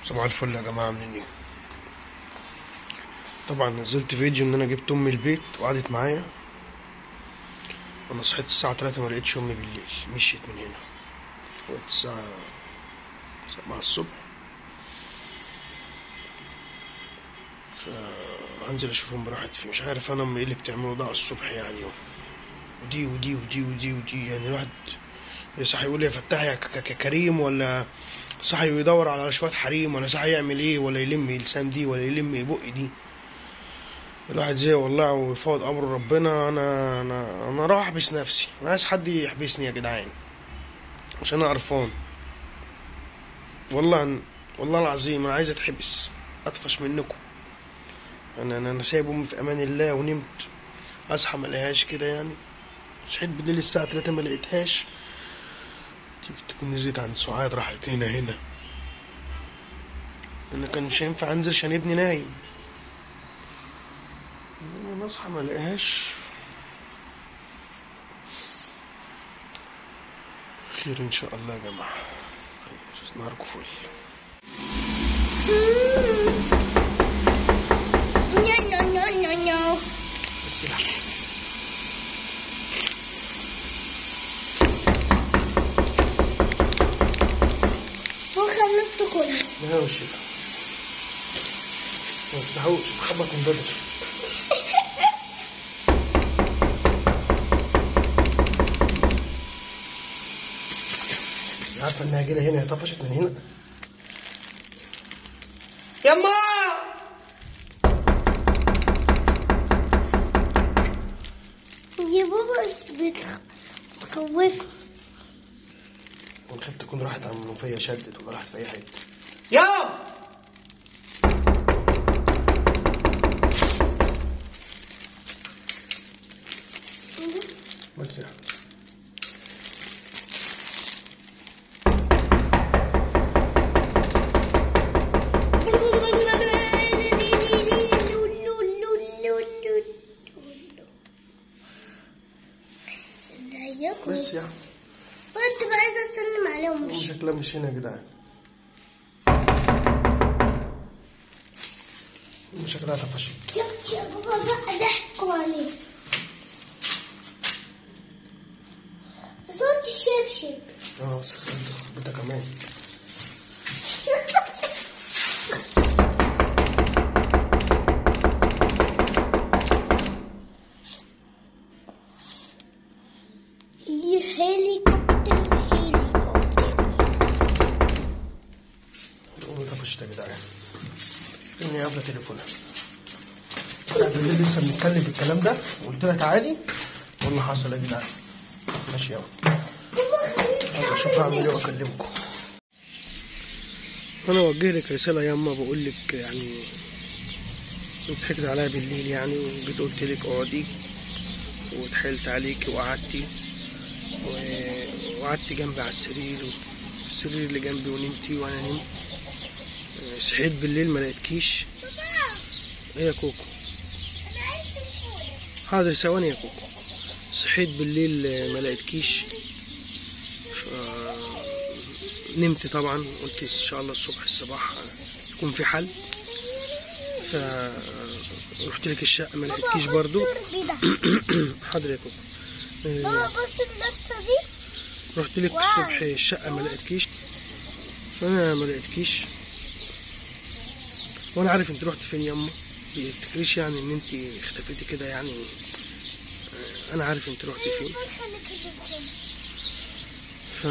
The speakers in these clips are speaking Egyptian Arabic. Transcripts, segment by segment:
صباح الفل يا جماعة عاملين ايه طبعا نزلت فيديو ان انا جبت امي البيت وقعدت معايا انا صحيت الساعة تلاتة ملقتش امي بالليل مشيت من هنا وقت الساعة سبعة الصبح فهنزل اشوف امي راحت فين مش عارف انا امي ايه اللي بتعمله ده على الصبح يعني ودي ودي ودي ودي ودي يعني الواحد صح يقول يا فتاح يا ك- ك- كريم ولا صح يدور على شوية حريم ولا صح يعمل ايه ولا يلم لسان دي ولا يلم بق دي الواحد زي والله ويفوض امر ربنا انا انا انا راح احبس نفسي انا عايز حد يحبسني يا جدعان عشان انا قرفان والله والله العظيم انا عايز اتحبس اطفش منكم انا انا انا سايب امي في امان الله ونمت اصحى ما الاقيهاش كده يعني صحيت بالليل الساعه 3 ما لقيتهاش تيجي تكون نزلت عند سعاد راحت هنا هنا انا كان مش هينفع انزل عشان ابني نايم انا اصحى ما الاقيهاش خير ان شاء الله يا جماعه خير نهاركم فل No, no, no, no, no. بس لا هو خلصت كله لا والشفا ما تفتحوش بخبط من بدري عارفه انها جايه هنا هي طفشت من هنا يما يا بابا بس بتخ- بتخوفني ونخاف تكون راحت على المنوفيه شدت ولا راحت في اي حته يا بس يا ازيكم بس يا كنت بقى عايزه اسلم عليهم مش شكلها مش هنا يا جدعان شكلها طفشت شفت يا بابا بقى ضحكوا عليه صوت الشبشب اه بس خلي خطبتها كمان هليكوبتر هليكوبتر امي طفشت يا جدعان اني قافله تليفونها قاعد بالليل لسه بنتكلم في الكلام ده وقلت لها تعالي والله حصل يا جدعان ماشي يلا يلا اشوف هعمل ايه واكلمكم انا اوجه لك رساله ياما بقول لك يعني ضحكت عليا بالليل يعني وجيت قلت لك اقعدي واتحايلت عليكي وقعدتي و- وقعدتي جنبي على السرير السرير اللي جنبي ونمتي وانا نمت صحيت بالليل ما لقيتكيش ايه يا كوكو انا عايز تليفون حاضر ثواني يا كوكو صحيت بالليل آه، ما لقيتكيش ف... نمت طبعا قلت ان شاء الله الصبح الصباح آه، يكون في حل ف رحت لك الشقه ما لقيتكيش برضو حاضر يا كوكو آه، بابا بص اللفته دي رحت لك واو. الصبح الشقه ما لقيتكيش فانا ما لقيتكيش وانا عارف انت رحت فين ياما بتفتكريش يعني ان انت اختفيتي كده يعني آه، انا عارف انت رحت فين ف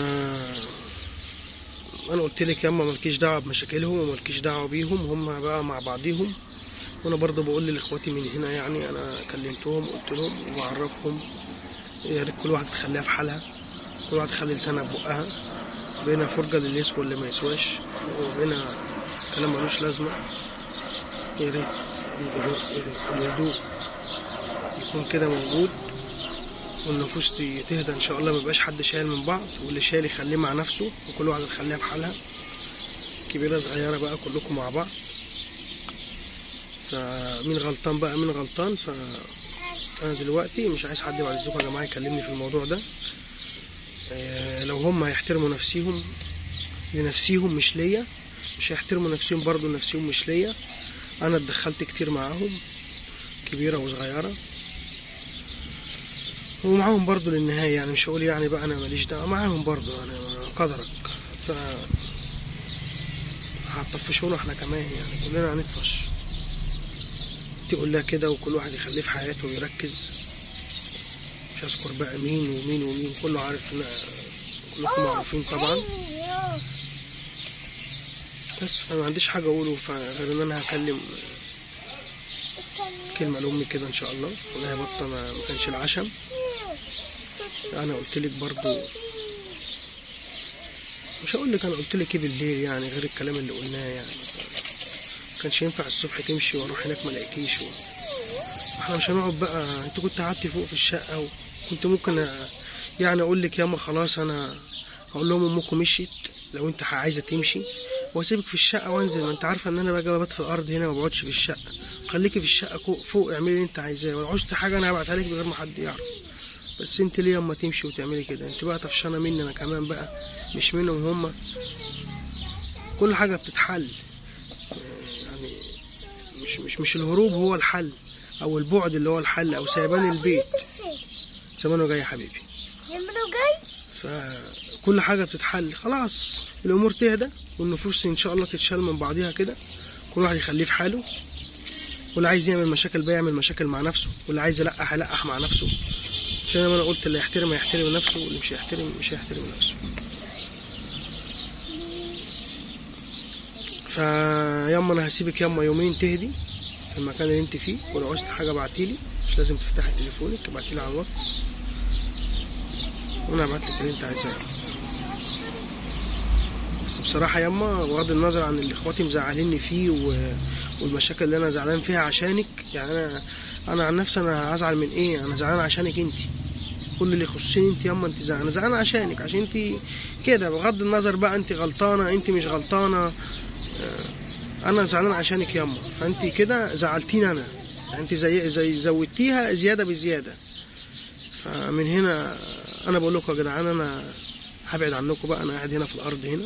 انا قلت لك ياما مالكيش دعوه بمشاكلهم ومالكيش دعوه بيهم هم بقى مع بعضيهم وانا برضه بقول لاخواتي من هنا يعني انا كلمتهم قلت لهم وبعرفهم يا ريت كل واحد تخليها في حالها كل واحد تخلي لسانها في بقها بقينا فرجة للي يسوى واللي ما يسواش وبقينا كلام ملوش لازمة يا ريت الهدوء- الهدوء يكون كده موجود والنفوس ت- تهدى ان شاء الله ميبقاش حد شايل من بعض واللي شايل يخليه مع نفسه وكل واحد يخليها في حالها كبيرة صغيرة بقى كلكم مع بعض فمين غلطان بقى مين غلطان ف انا دلوقتي مش عايز حد بعد اذنكم يا جماعه يكلمني في الموضوع ده آه، لو هم هيحترموا نفسيهم لنفسيهم مش ليا مش هيحترموا نفسهم برضو نفسهم مش ليا انا اتدخلت كتير معاهم كبيرة وصغيرة ومعاهم برضو للنهاية يعني مش هقول يعني بقى انا ماليش دعوة معاهم برضو انا قدرك ف هتطفشونا احنا كمان يعني كلنا هنطفش تقول لها كده وكل واحد يخليه في حياته ويركز مش هذكر بقى مين ومين ومين كله عارف إن كلكم عارفين طبعا أيوه. بس انا ما عنديش حاجه اقوله ف- غير ان انا هكلم كلمه لامي كده ان شاء الله والله يا بطه انا ما كانش العشم انا قلت لك برضو مش هقول لك انا قلت لك ايه بالليل يعني غير الكلام اللي قلناه يعني ما كانش ينفع الصبح تمشي واروح هناك ما الاقيكيش و... احنا مش هنقعد بقى انت كنت قعدت فوق في الشقه وكنت ممكن أ- يعني اقول لك ياما خلاص انا اقول لهم امكم مشيت لو انت عايزه تمشي واسيبك في الشقه وانزل ما انت عارفه ان انا باجي ببات في الارض هنا ما بقعدش في الشقه خليكي في الشقه كو- فوق اعملي اللي انت عايزاه ولو عوزت حاجه انا هبعتها لك من غير ما حد يعرف بس انت ليه اما تمشي وتعملي كده انت بقى طفشانه مني انا كمان بقى مش منهم هما كل حاجه بتتحل يعني مش مش مش الهروب هو الحل او البعد اللي هو الحل او سيبان البيت زمانه جاي يا حبيبي زمانه جاي فكل حاجه بتتحل خلاص الامور تهدى والنفوس ان شاء الله تتشال من بعضيها كده كل واحد يخليه في حاله واللي عايز يعمل مشاكل بقى يعمل مشاكل مع نفسه واللي عايز يلقح يلقح مع نفسه عشان زي ما انا قلت اللي يحترم هيحترم نفسه واللي مش هيحترم مش هيحترم نفسه فياما انا هسيبك ياما يومين تهدي في المكان اللي انت فيه ولو عوزت حاجه ابعتيلي مش لازم تفتحي تليفونك ابعتيلي على الواتس وانا هبعت لك اللي انت عايزاه بس بصراحة ياما بغض النظر عن اللي اخواتي مزعليني فيه و... والمشاكل اللي انا زعلان فيها عشانك يعني انا انا عن نفسي انا هزعل من ايه انا زعلان عشانك انت كل اللي يخصني انت ياما انت زعلان انا زعلان عشانك عشان انت كده بغض النظر بقى انت غلطانة انت مش غلطانة آه، انا زعلان عشانك ياما فانت كده زعلتيني انا يعني انت زي زي زودتيها زيادة بزيادة فمن هنا انا بقول لكم يا جدعان انا هبعد عنكم بقى انا قاعد هنا في الارض هنا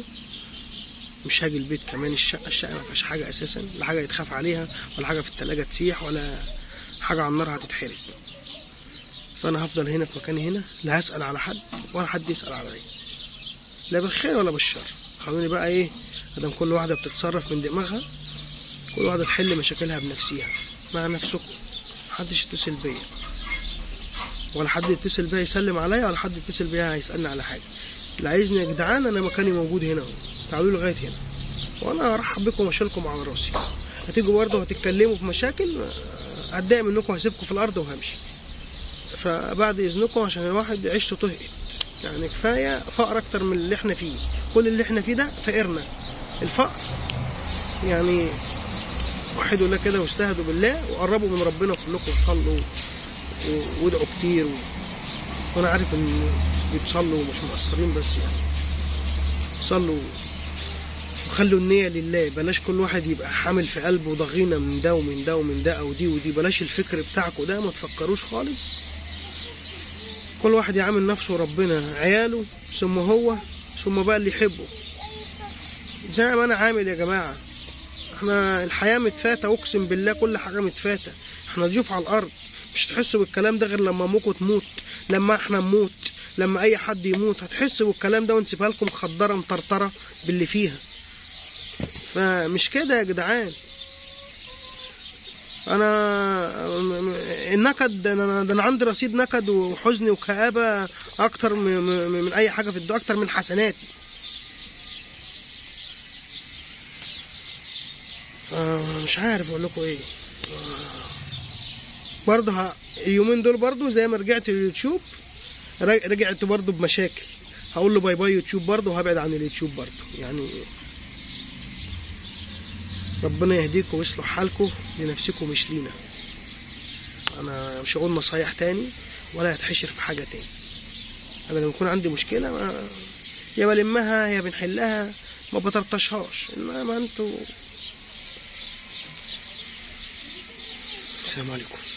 مش هاجي البيت كمان الشقه الشقه ما فيهاش حاجه اساسا لا حاجه يتخاف عليها ولا حاجه في التلاجة تسيح ولا حاجه على النار هتتحرق فانا هفضل هنا في مكاني هنا لا هسال على حد ولا حد يسال عليا لا بالخير ولا بالشر خلوني بقى ايه ادام كل واحده بتتصرف من دماغها كل واحده تحل مشاكلها بنفسها مع نفسكم محدش يتصل بيا ولا حد يتصل بيا يسلم عليا ولا حد يتصل بيا هيسالني على حاجه اللي عايزني يا جدعان انا مكاني موجود هنا اهو تعالوا لي لغايه هنا وانا ارحب بكم واشيلكم على راسي هتيجوا برضه هتتكلموا في مشاكل آه، هتضايق منكم هسيبكم في الارض وهمشي فبعد اذنكم عشان الواحد عيشته تهقت يعني كفايه فقر اكتر من اللي احنا فيه كل اللي احنا فيه ده فقرنا الفقر يعني وحدوا الله كده واستهدوا بالله وقربوا من ربنا كلكم صلوا و- وادعوا كتير و... وانا عارف ان بتصلوا ومش مقصرين بس يعني صلوا وخلوا النية لله بلاش كل واحد يبقى حامل في قلبه ضغينة من ده ومن ده ومن ده او دي ودي بلاش الفكر بتاعكم ده ما تفكروش خالص كل واحد يعامل نفسه وربنا عياله ثم هو ثم بقى اللي يحبه زي ما انا عامل يا جماعة احنا الحياة متفاتة اقسم بالله كل حاجة متفاتة احنا ضيوف على الارض مش تحسوا بالكلام ده غير لما امكم تموت لما احنا نموت لما اي حد يموت هتحسوا بالكلام ده ونسيبها لكم مخدره مطرطره باللي فيها فمش كده يا جدعان انا النكد ده انا ده انا عندي رصيد نكد وحزن وكآبة اكتر من, من من اي حاجه في الدنيا اكتر من حسناتي آه، مش عارف اقول لكم ايه برضه ه... اليومين دول برضه زي ما رجعت اليوتيوب ر- رجعت برضه بمشاكل هقول له باي باي يوتيوب برضه وهبعد عن اليوتيوب برضه يعني ربنا يهديكم ويصلح حالكم لنفسكم مش لينا انا مش هقول نصايح تاني ولا هتحشر في حاجه تاني انا لما يكون عندي مشكله ما يا بلمها يا بنحلها ما بطرطشهاش انما انتوا السلام عليكم